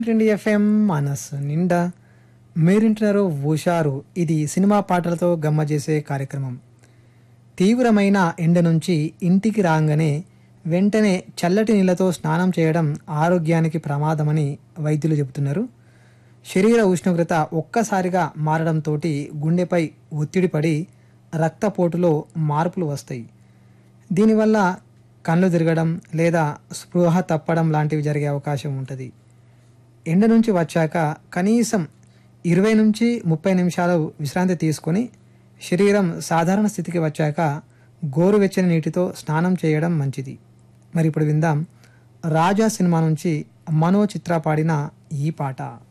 రెండు ఎఫ్ఎం మనస్సు నిండా మీరింటున్నారు హుషారు ఇది సినిమా పాటలతో గమ్మ చేసే కార్యక్రమం తీవ్రమైన ఎండ నుంచి ఇంటికి రాగానే వెంటనే చల్లటి నీళ్ళతో స్నానం చేయడం ఆరోగ్యానికి ప్రమాదమని వైద్యులు చెబుతున్నారు శరీర ఉష్ణోగ్రత ఒక్కసారిగా మారడంతో గుండెపై ఒత్తిడి పడి రక్తపోటులో మార్పులు వస్తాయి దీనివల్ల కళ్ళు తిరగడం లేదా స్పృహ తప్పడం లాంటివి జరిగే అవకాశం ఉంటుంది ఎండ నుంచి వచ్చాక కనీసం ఇరవై నుంచి ముప్పై నిమిషాలు విశ్రాంతి తీసుకొని శరీరం సాధారణ స్థితికి వచ్చాక గోరువెచ్చని నీటితో స్నానం చేయడం మంచిది మరి ఇప్పుడు విందాం రాజా సినిమా నుంచి మనో చిత్ర పాడిన ఈ పాట